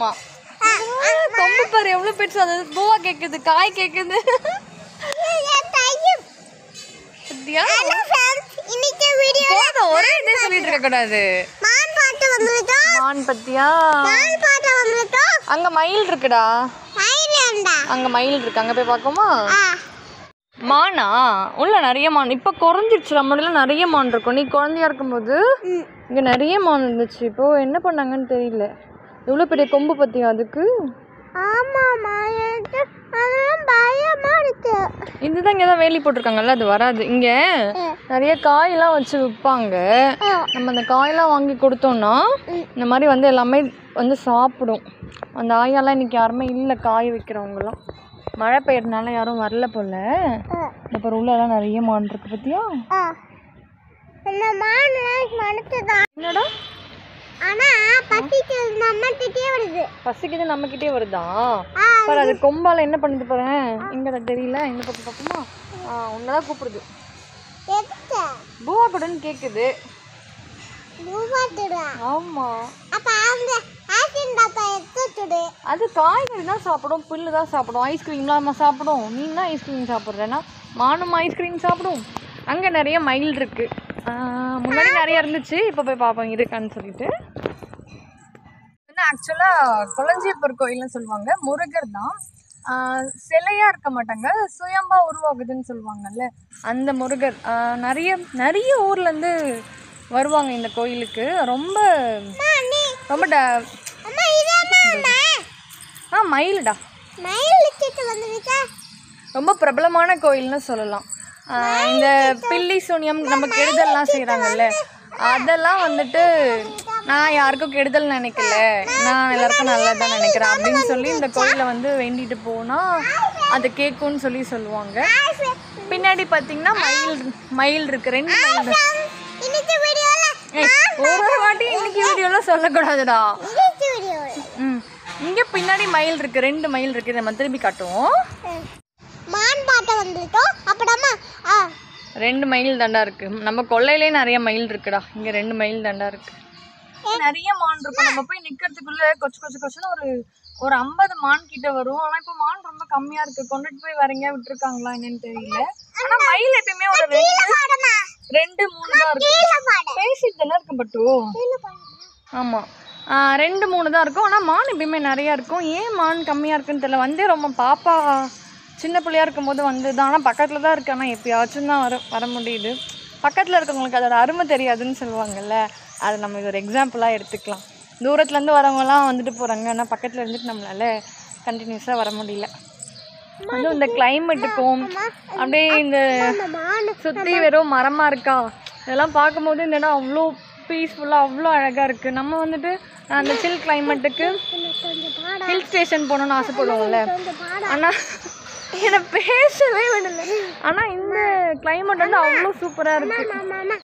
ஆமா கொம்பு பாரு எவ்வளவு பெருசு அது பூவா கேக்குது காய் கேக்குது பாத்தியா? இன்னைக்கு வீடியோ போதும் ஒரே இதே சொல்லிட்டு இருக்க கூடாது மான் பாட்டு வந்துட்டோம் மான் பத்தியா மான் பாட்டு வந்துட்டோம் அங்க மயில் இருக்குடா ஐலண்டா அங்க மயில் இருக்கு அங்க போய் பார்க்கோமா ஆ மானா உள்ள நிறைய மான் இப்ப குறைஞ்சிருச்சு நம்மள நிறைய மான் இருக்கும் நீ குழந்தையா இருக்கும்போது ம். இங்க நிறைய மான் இருந்துச்சு இப்போ என்ன பண்ணாங்கன்னு தெரியல எவ்வளவு பெரிய கொம்பு பத்தியா அதுக்கு ஆமாம்மா எனக்கு அதெல்லாம் பயமா இருக்கு இதுதான் இங்கே தான் வேலி போட்டிருக்காங்கல்ல அது வராது இங்கே நிறைய காயெல்லாம் வச்சு விற்பாங்க நம்ம அந்த காயெல்லாம் வாங்கி கொடுத்தோம்னா இந்த மாதிரி வந்து எல்லாமே வந்து சாப்பிடும் அந்த ஆயாலாம் இன்னைக்கு யாருமே இல்லை காய வைக்கிறவங்களாம் மழை பெய்யறதுனால யாரும் வரல போல இப்போ உள்ளெல்லாம் நிறைய மான் இருக்கு பார்த்தியா ஆ. இந்த மான் மனுத்துதான் என்னடா ஆனா பசிக்கு நம்ம திட்டே வருது பசிக்குது நம்மக்கிட்டே வருதா ஆ பாரு அது கொம்பால என்ன பண்ணுது பாரு இங்கே தெரியல இந்த பக்கம் பார்ப்போமா ஆ உன்னதான் கூப்பிடுது எதுக்கு பூவா கூடன்னு கேட்குது பூவாட்டுடா ஆமாம் அப்ப அந்த ஆசின் டாப்பா எடுத்துடு அது காய்கறி தான் சாப்பிடும் புல்லு தான் சாப்பிடும் ஐஸ்கிரீம்லாம் நம்ம சாப்பிடும் நீ தான் ஐஸ்கிரீம் சாப்பிட்றேன்னா மானும் ஐஸ்கிரீம் சாப்பிடும் அங்கே நிறைய மயில் இருக்கு ஆஹ் முன்னாடி நிறைய இருந்துச்சு இப்போ போய் பார்ப்போம் இருக்கான்னு சொல்லிட்டு வந்து ஆக்சுவலாக கொளஞ்சியப்பர் கோயில்னு சொல்லுவாங்க முருகர் தான் ஆஹ் சிலையா இருக்க மாட்டாங்க சுயம்பா உருவாகுதுன்னு சொல்லுவாங்கல்ல அந்த முருகர் ஆஹ் நிறைய நிறைய ஊர்லேருந்து வருவாங்க இந்த கோயிலுக்கு ரொம்ப ரொம்ப ட அம்மா இதம்மா ஆ மயிலுடா மயில் வச்சுட்டு வந்துருக்கா ரொம்ப பிரபலமான கோயில்னு சொல்லலாம் ஆஹ் இந்த பில்லி சூனியம் நம்ம கெடுதல்லாம் செய்கிறாங்கல்ல அதெல்லாம் வந்துட்டு நான் யாருக்கும் கெடுதல் நினைக்கல நான் எல்லாருக்கும் நல்லது தான் நினைக்கிறேன் அப்படின்னு சொல்லி இந்த கோயிலை வந்து வேண்டிட்டு போனால் அது கேட்கும்னு சொல்லி சொல்லுவாங்க பின்னாடி பார்த்தீங்கன்னா மயில் மயில் இருக்கு ரெண்டு மயில் இருக்கு. இன்னைக்கு வீடியோல ஏய், ஒரு ஒரு வாட்டி இன்னைக்கு வீடியோலாம் சொல்லக்கூடாதுடா இன்னைக்கு வீடியோல ம் இங்கே பின்னாடி மயில் இருக்கு ரெண்டு மயில் இருக்கு இதை நம்ம திரும்பி காட்டுவோம் மான் பாட்ட வந்துட்டோம் அப்புறமா ஆ ரெண்டு மயில் தண்டா இருக்கு நம்ம கொல்லையிலே நிறைய மயில் இருக்குடா இங்க ரெண்டு மயில் தண்டா இருக்கு நிறைய மான் இருக்கும் நம்ம போய் நிக்கிறதுக்குள்ள கொச்சு கொச்சு கொச்சுன்னு ஒரு ஒரு ஐம்பது மான் கிட்ட வரும் ஆனா இப்போ மான் ரொம்ப கம்மியா இருக்கு கொண்டுட்டு போய் வேற எங்கேயா விட்டுருக்காங்களா என்னன்னு தெரியல ஆனா மயில் எப்பயுமே ஒரு ரெண்டு பாடமா ரெண்டு மூணு தான் இருக்கும் கீழே பாட பேசிட்டு தானே இருக்கும் பட்டு கீழே பாடமா ஆமா ஆ, ரெண்டு மூணு தான் இருக்கும் ஆனால் மான் எப்பயுமே நிறையா இருக்கும் ஏன் மான் கம்மியாக இருக்குன்னு தெரியல வந்தே ரொம்ப பாப்பா சின்ன பிள்ளையா இருக்கும்போது வந்தது ஆனால் பக்கத்தில் தான் இருக்கு ஆனால் எப்பயாச்சும் தான் வர வர முடியுது பக்கத்தில் இருக்கவங்களுக்கு அதோட அருமை தெரியாதுன்னு சொல்லுவாங்கல்ல அதை நம்ம இது ஒரு எக்ஸாம்பிளாக எடுத்துக்கலாம் தூரத்துலேருந்து வரவங்கலாம் வந்துட்டு போகிறாங்க ஆனால் பக்கத்தில் இருந்துட்டு நம்மளால கண்டினியூஸாக வர முடியல அதுவும் இந்த கிளைமேட்டுக்கும் அப்படியே இந்த அந்த மான் சுற்றி வெறும் மரமாக இருக்கா இதெல்லாம் பார்க்கும்போது இந்த இடம் அவ்வளோ பீஸ்ஃபுல்லாக அவ்வளோ அழகாக இருக்குது நம்ம வந்துட்டு அந்த சில் கிளைமேட்டுக்கு கொஞ்சம் பாட ஹில் ஸ்டேஷன் போகணுன்னு ஆசைப்படுவோம்ல கொஞ்சம் பாட ஆனால் என்னை பேசவே விடல ஆனால் இந்த கிளைமேட் வந்து அவ்வளோ சூப்பராக இருக்குது மாமா